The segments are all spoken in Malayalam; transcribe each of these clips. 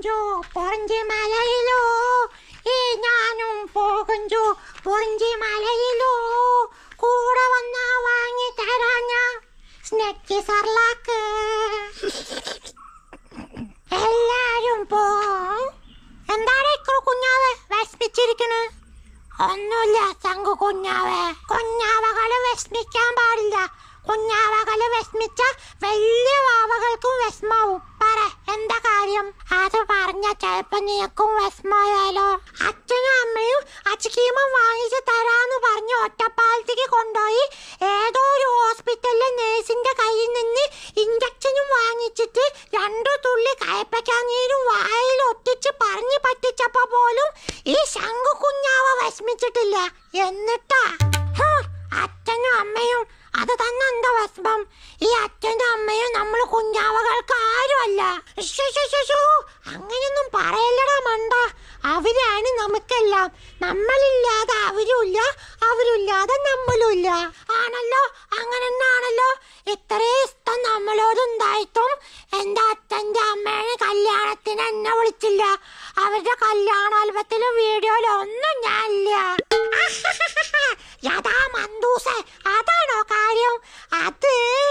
പോകുഞ്ചോ പൊറഞ്ചി മലയിലോ ഈ ഞാനും പോകുഞ്ചോ പൊറഞ്ചി മലയിലോ കൂടെ വന്നാ വാങ്ങി തരാഞ്ഞ സ്നെക്കി സർലാക്ക് എല്ലാരും പോ എന്താണ് ഇക്കോ കുഞ്ഞാവ് വിഷമിച്ചിരിക്കണ് ഒന്നുമില്ല ശങ്കു കുഞ്ഞാവേ കുഞ്ഞാവകള് വിഷമിക്കാൻ പാടില്ല കുഞ്ഞാവകള് വിഷമിച്ച വലിയ വാവകൾക്കും വിഷമാവും പറ എന്താ കാര്യം അത് പറഞ്ഞ ചിലപ്പോ നിനക്കും വിഷമായാലോ അച്ഛനും അമ്മയും അച്ഛക്കീമം വാങ്ങിച്ച് തരാന്ന് പറഞ്ഞ് ഒറ്റപ്പാലത്തേക്ക് കൊണ്ടുപോയി ഏതോ ഒരു ഹോസ്പിറ്റലിലെ നേഴ്സിന്റെ കയ്യിൽ നിന്ന് ഇഞ്ചക്ഷനും വാങ്ങിച്ചിട്ട് രണ്ടു തുള്ളി കയപ്പയ്ക്കാൻ നീരും വായിൽ ഒട്ടിച്ച് പറഞ്ഞു പറ്റിച്ചപ്പോ പോലും ഈ ശംഖു കുഞ്ഞാവ വിഷമിച്ചിട്ടില്ല എന്നിട്ടാ ഹ്, അച്ഛനും അമ്മയും അത് തന്നെ എന്താ വിഷമം ഈ അച്ഛനും അമ്മയും നമ്മൾ കുഞ്ഞാവകൾക്ക് ആരുമല്ല ശ്ശോ, ശ്ശോ, ശ്ശോ, ശ്ശോ. അങ്ങനെയൊന്നും പറയല്ലടാ മണ്ട അവരാണ് നമുക്കെല്ലാം നമ്മളില്ലാതെ അവരുമില്ല അവരില്ലാതെ നമ്മളുമില്ല ആണല്ലോ അങ്ങനെ ആണല്ലോ ഇത്രയും ഇഷ്ടം നമ്മളോടുണ്ടായിട്ടും എന്റെ അച്ഛന്റെ അമ്മയുടെ കല്യാണത്തിന് എന്നെ വിളിച്ചില്ല അവരുടെ കല്യാണ ആൽബത്തിലും വീഡിയോയിലും ഒന്നും ഞാനില്ല യഥാ മന്ദൂസെ അതാണോ കാര്യം അത്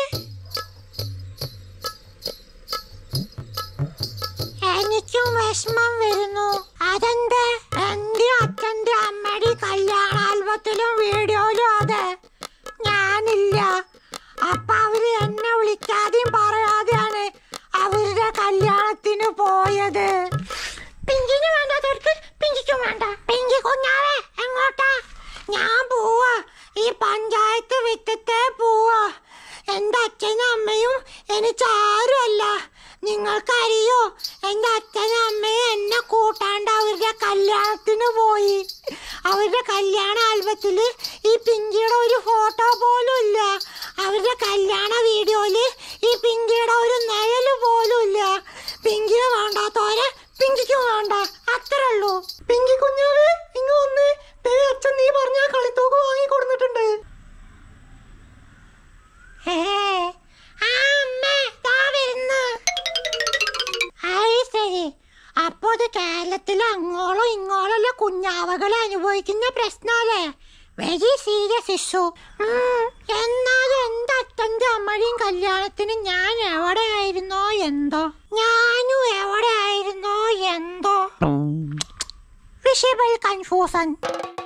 എനിക്കും വിഷമം വരുന്നു അതെന്റെ എന്റെ അച്ഛന്റെ അമ്മയുടെ കല്യാണ ആൽബത്തിലും വീഡിയോയിലും അതെ ഞാനില്ല അപ്പൊ അവര് എന്നെ വിളിക്കാതെയും പറയാതെയാണ് അവരുടെ കല്യാണത്തിന് പോയത് പിങ്കിന് വേണ്ടാത്തവർക്ക് പിങ്കിക്കും വേണ്ട പിങ്കി കുഞ്ഞാവേ എങ്ങോട്ടാ ഞാൻ പോവാ ഈ പഞ്ചായത്ത് വിറ്റത്തെ പോവാ എന്റെ അച്ഛനും അമ്മയും എനിക്ക് ആരുമല്ല നിങ്ങൾക്കറിയോ എന്റെ അച്ഛനും അമ്മയും എന്നെ കൂട്ടാണ്ട് അവരുടെ കല്യാണത്തിന് പോയി അവരുടെ കല്യാണ ആൽബത്തില് ഈ പിങ്കിയുടെ ഒരു ഫോട്ടോ പോലും ഇല്ല അവരുടെ കല്യാണ വീഡിയോയില് ഈ പിങ്കിയുടെ ഒരു നിഴല് പോലും ഇല്ല പിങ്കിന് വേണ്ടാത്തോരെ പിങ്കിക്ക് വേണ്ട അത്രേ ഉള്ളൂ പിങ്കി കുഞ്ഞാവേ ഇങ്ങ് വന്ന് ദേ അച്ഛൻ നീ പറഞ്ഞ ആ കളിത്തോക്ക് വാങ്ങി കൊടുത്തിട്ടുണ്ട് ഹേ, ആ അമ്മേ, ദാ വരുന്നു. അത് ശരി അപ്പൊ ഇത് കേരളത്തിൽ അങ്ങോളം ഇങ്ങോളം ഉള്ള കുഞ്ഞാവകൾ അനുഭവിക്കുന്ന പ്രശ്നമല്ലേ വെരി സീരിയസ് ഇഷ്യൂ എന്നാലും എന്റെ അച്ഛൻ്റെ അമ്മയുടെയും കല്യാണത്തിന് ഞാൻ എവിടെയായിരുന്നോ എന്തോ ഞാനും എവിടെയായിരുന്നോ എന്തോ വിഷയബിൾ കൺഫ്യൂഷൻ